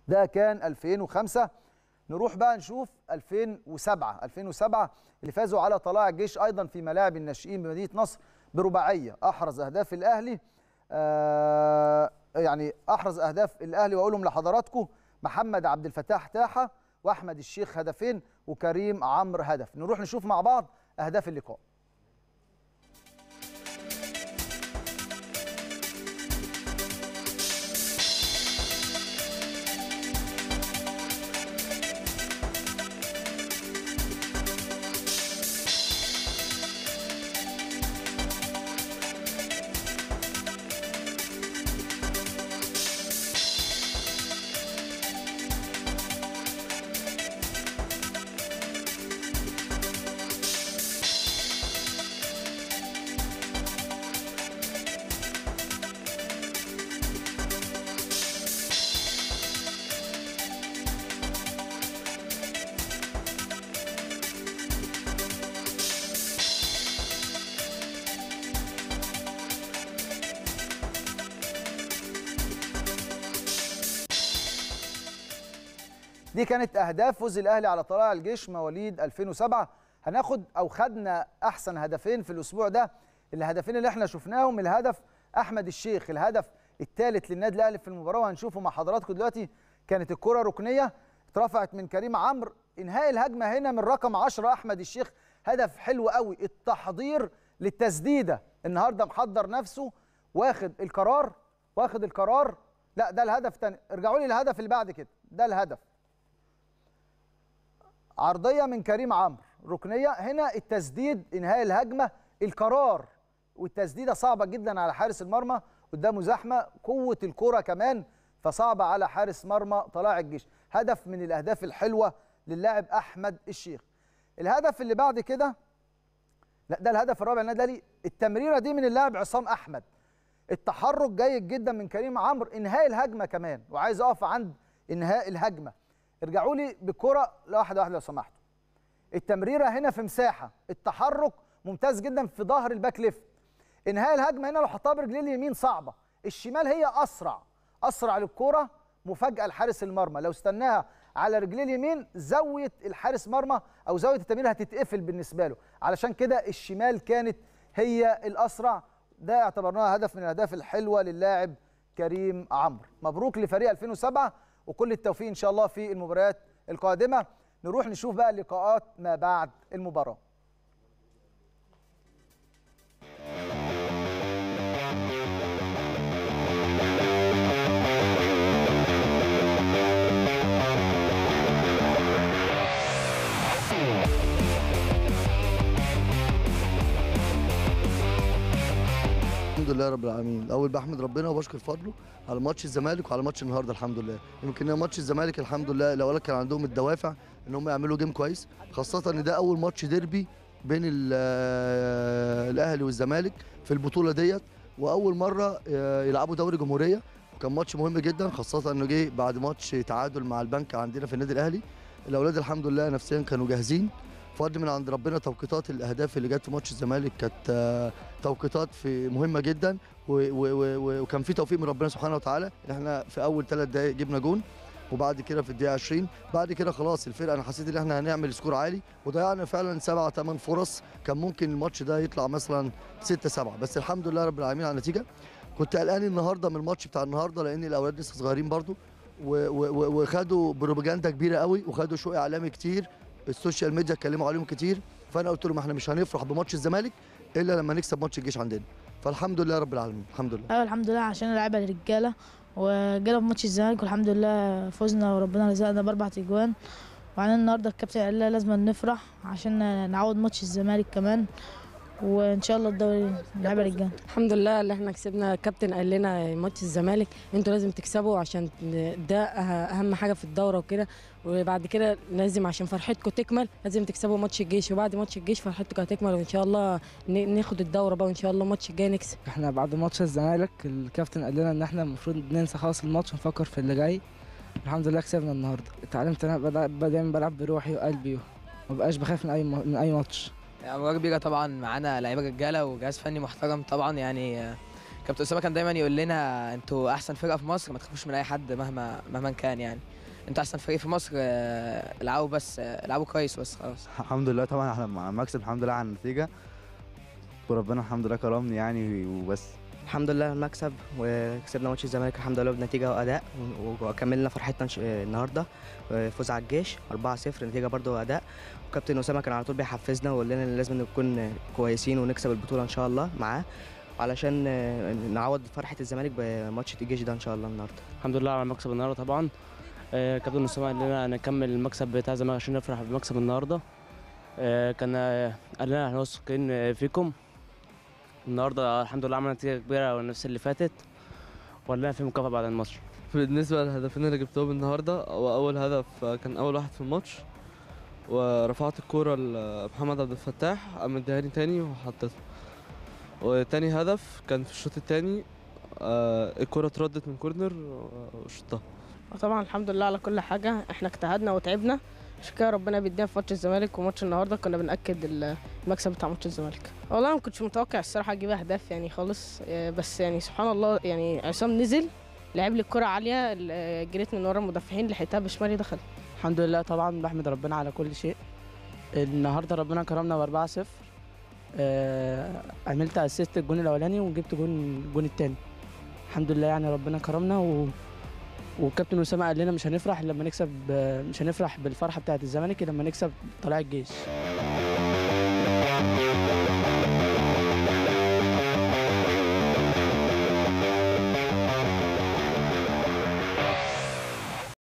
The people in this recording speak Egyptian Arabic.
ده كان 2005 نروح بقى نشوف 2007 2007 اللي فازوا على طلائع الجيش ايضا في ملاعب الناشئين بمدينه نصر برباعيه احرز اهداف الاهلي آه يعني احرز اهداف الاهلي واقولهم لحضراتكم محمد عبد الفتاح تاحه واحمد الشيخ هدفين وكريم عمرو هدف نروح نشوف مع بعض اهداف اللقاء دي كانت اهداف فوز الاهلي على طلائع الجيش مواليد 2007 هناخد او خدنا احسن هدفين في الاسبوع ده الهدفين اللي احنا شفناهم الهدف احمد الشيخ الهدف الثالث للنادي الاهلي في المباراه وهنشوفه مع حضراتكم دلوقتي كانت الكره ركنيه اترفعت من كريم عمرو انهاء الهجمه هنا من رقم 10 احمد الشيخ هدف حلو قوي التحضير للتسديده النهارده محضر نفسه واخد القرار واخد القرار لا ده الهدف تاني ارجعوا لي الهدف اللي بعد كده ده الهدف عرضيه من كريم عمرو ركنيه هنا التسديد انهاء الهجمه القرار والتسديده صعبه جدا على حارس المرمى قدامه زحمه قوه الكره كمان فصعبه على حارس مرمى طلائع الجيش هدف من الاهداف الحلوه للاعب احمد الشيخ الهدف اللي بعد كده لا ده الهدف الرابع للنادي الاهلي التمريره دي من اللاعب عصام احمد التحرك جيد جدا من كريم عمرو انهاء الهجمه كمان وعايز اقف عند انهاء الهجمه ارجعوا لي بالكره لواحده واحده لو سمحتوا التمريره هنا في مساحه التحرك ممتاز جدا في ظهر الباك ليفت انهاء الهجمه هنا لو حطها برجليه اليمين صعبه الشمال هي اسرع اسرع للكره مفاجاه لحارس المرمى لو استناها على رجليه اليمين زاويه الحارس مرمى او زاويه التمرير هتتقفل بالنسبه له علشان كده الشمال كانت هي الاسرع ده اعتبرناها هدف من الاهداف الحلوه للاعب كريم عمرو مبروك لفريق 2007 وكل التوفيق ان شاء الله في المباريات القادمه نروح نشوف بقى اللقاءات ما بعد المباراه الحمد لله رب العالمين الاول بحمد ربنا وبشكر فضله على ماتش الزمالك وعلى ماتش النهارده الحمد لله يمكن ماتش الزمالك الحمد لله الاول كان عندهم الدوافع ان هم يعملوا جيم كويس خاصه ان ده اول ماتش ديربي بين ال- الاهلي والزمالك في البطوله ديت واول مره آه، يلعبوا دوري جمهوريه وكان ماتش مهم جدا خاصه انه جه بعد ماتش تعادل مع البنك عندنا في النادي الاهلي الاولاد الحمد لله نفسيا كانوا جاهزين فضل من عند ربنا توقيتات الاهداف اللي جت في ماتش الزمالك كانت آه، توقيتات في مهمه جدا و و و وكان في توفيق من ربنا سبحانه وتعالى ان احنا في اول ثلاث دقائق جبنا جون وبعد كده في الدقيقه 20 بعد كده خلاص الفرقه انا حسيت ان احنا هنعمل سكور عالي وضيعنا فعلا سبعة ثمان فرص كان ممكن الماتش ده يطلع مثلا 6 7 بس الحمد لله رب العالمين على النتيجه كنت قلقان النهارده من الماتش بتاع النهارده لان الاولاد لسه صغيرين برضو و- و- و- وخدوا بروباجندا كبيره قوي وخدوا شو اعلامي كتير السوشيال ميديا اتكلموا عليهم كتير فانا قلت لهم احنا مش هنفرح بماتش الزمالك الا لما نكسب ماتش الجيش عندنا فالحمد لله رب العالمين الحمد لله ايوه الحمد لله عشان اللعيبه رجاله وجينا في ماتش الزمالك والحمد لله فزنا وربنا رزقنا باربع تجوان وبعدين النهارده الكابتن قال لنا لازم نفرح عشان نعوض ماتش الزمالك كمان وان شاء الله الدوري اللعيبه رجاله الحمد لله اللي احنا كسبنا الكابتن قال لنا ماتش الزمالك انتوا لازم تكسبوا عشان ده أه- اهم حاجه في الدوره وكده وبعد كده لازم عشان فرحتكم تكمل لازم تكسبوا ماتش الجيش وبعد ماتش الجيش فرحتكم هتكمل وان شاء الله ن- ناخد الدوره بقى وان شاء الله الماتش الجاي نكسب احنا بعد ماتش الزمالك الكابتن قال لنا ان احنا المفروض ننسى خلاص الماتش ونفكر في اللي جاي الحمد لله كسبنا النهارده اتعلمت ان انا بدا- دايما بلعب بروحي وقلبي ومبقاش بخاف من اي م- من اي ماتش يعني مباراة كبيرة طبعا معانا لعيبة رجالة وجهاز فني محترم طبعا يعني آه، كابتن أسامة كان دايما يقول لنا انتوا أحسن فرقة في مصر ما تخافوش من أي حد مهما مهما كان يعني انتوا احسن فريق في مصر آه، العبوا بس آه، العبوا كويس بس خلاص الحمد لله طبعا احنا مع المكسب الحمد لله على النتيجه وربنا الحمد لله كرمني يعني وبس الحمد لله المكسب وكسبنا ماتش الزمالك الحمد لله بنتيجه واداء وكملنا فرحتنا نش- النهارده فوز على الجيش 4-0 نتيجه برضه واداء وكابتن اسامه كان على طول بيحفزنا ويقول لنا ان لازم نكون كويسين ونكسب البطوله ان شاء الله معاه علشان نعوض فرحه الزمالك بماتش الجيش ده ان شاء الله النهارده الحمد لله على المكسب النهارده طبعا آه، كابتن اسامه قال لنا نكمل المكسب بتاع زمان عشان نفرح بالمكسب النهارده آه، كان آه، قال لنا احنا واثقين آه، فيكم النهارده الحمد لله عملنا نتيجه كبيره نفس اللي فاتت وقال لنا في مكافاه بعد الماتش بالنسبة للهدفين اللي جبتهم النهاردة هو أول هدف كان أول واحد في الماتش ورفعت الكورة لمحمد عبد الفتاح قام اداني تاني وحطيتها وتاني هدف كان في الشوط التاني آه، الكورة اتردت من كورنر وشطها طبعا الحمد لله على كل حاجة احنا اجتهدنا وتعبنا عشان كده ربنا بيدينا في ماتش الزمالك وماتش النهارده كنا بنأكد ال- المكسب بتاع ماتش الزمالك والله ما كنتش متوقع الصراحة اجيب اهداف يعني خالص اه، بس يعني سبحان الله يعني عصام نزل لعب لي الكرة عالية ال- جريت من ورا المدافعين لحقتها بشمالي دخل الحمد لله طبعا بحمد ربنا على كل شيء النهارده ربنا كرمنا ب 4 0 آه عملت اسيست الجون الاولاني وجبت جون الجون الثاني الحمد لله يعني ربنا كرمنا و وكابتن اسامه قال لنا مش هنفرح لما نكسب آه، مش هنفرح بالفرحه بتاعه الزمالك لما نكسب طلائع الجيش